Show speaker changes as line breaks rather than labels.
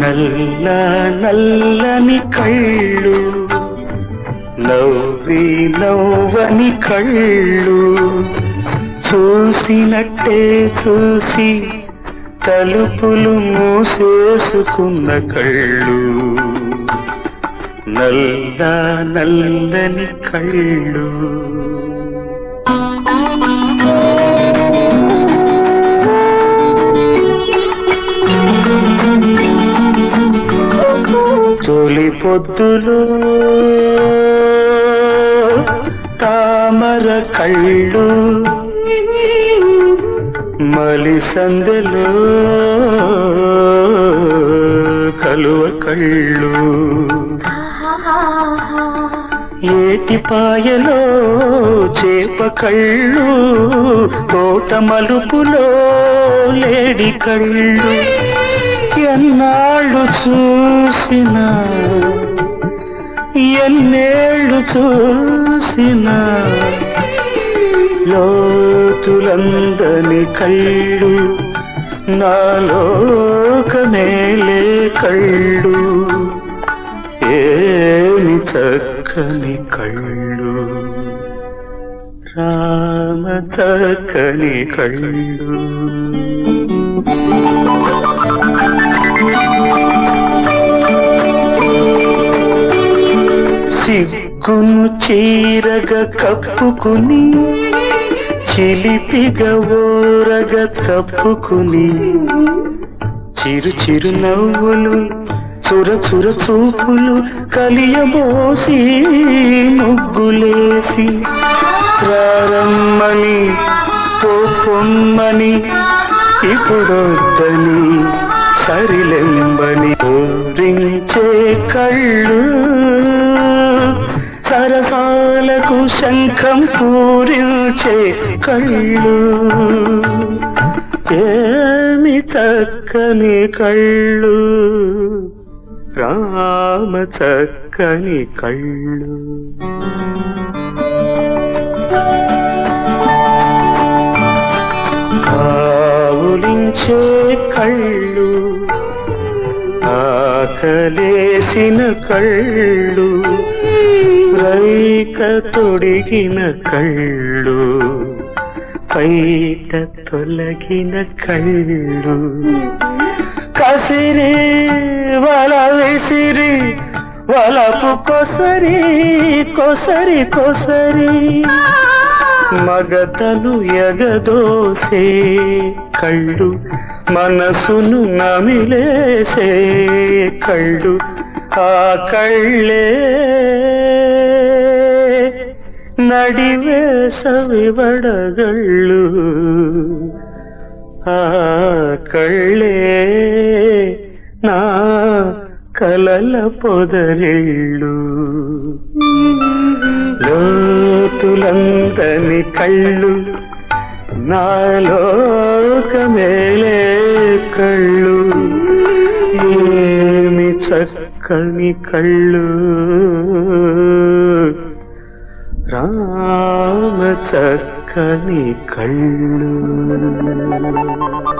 నల్ల నల్లని కళ్ళు నవ్వి నవ్వని కళ్ళు చూసినట్టే చూసి తలుపులు మూసేసుకున్న కళ్ళు నల్ల నల్లని కళ్ళు తొలి పొద్దులో తామర కళ్ళు మలి సందెలో కలువ కళ్ళు ఏటిపాయలో చేప కళ్ళు తోట మలుపులో లేడి కళ్ళు ఎన్నాళ్ళు చూసినా ఎన్నేళ్ళు చూసినా లోతులందని కళ్ళు నాలోకమేలే కళ్ళు ఏమి చక్కని కళ్ళు రామ చక్కని కళ్ళు సిగ్గును చీరగ కప్పుకుని చిలిపిగ ఓరగ తప్పుకుని చిరు చిరు నవ్వులు చుర చుర చూపులు కలియబోసి ముగ్గులేసి ప్రారమ్మని పొమ్మని ఇప్పుడొద్దని సరిలెంబని ఊరించే కళ్ళు సరసాలకు శంఖం పూరించే కళ్ళు ఏమి చక్కని కళ్ళు రామ చక్కని కళ్ళు ఆవులించే కళ్ళు ఆకలేసిన కళ్ళు రైక తొడిగిన కళ్ళు పైట తొలగిన కళ్ళు కసిరి వల విసిరి వలపు కొసరి కొసరి కొసరి మగతను ఎగదోసే కళ్ళు మనసును నమిలేసే కళ్ళు ఆ కళ్ళే నడివేసవివడగళ్ళు ఆ కళ్ళే నా కలల పొదరిళ్ళు లోతులందని కళ్ళు నాలోకమేలే కళ్ళు ఏమి చక్కని కళ్ళు రామ చక్కని కళ్ళు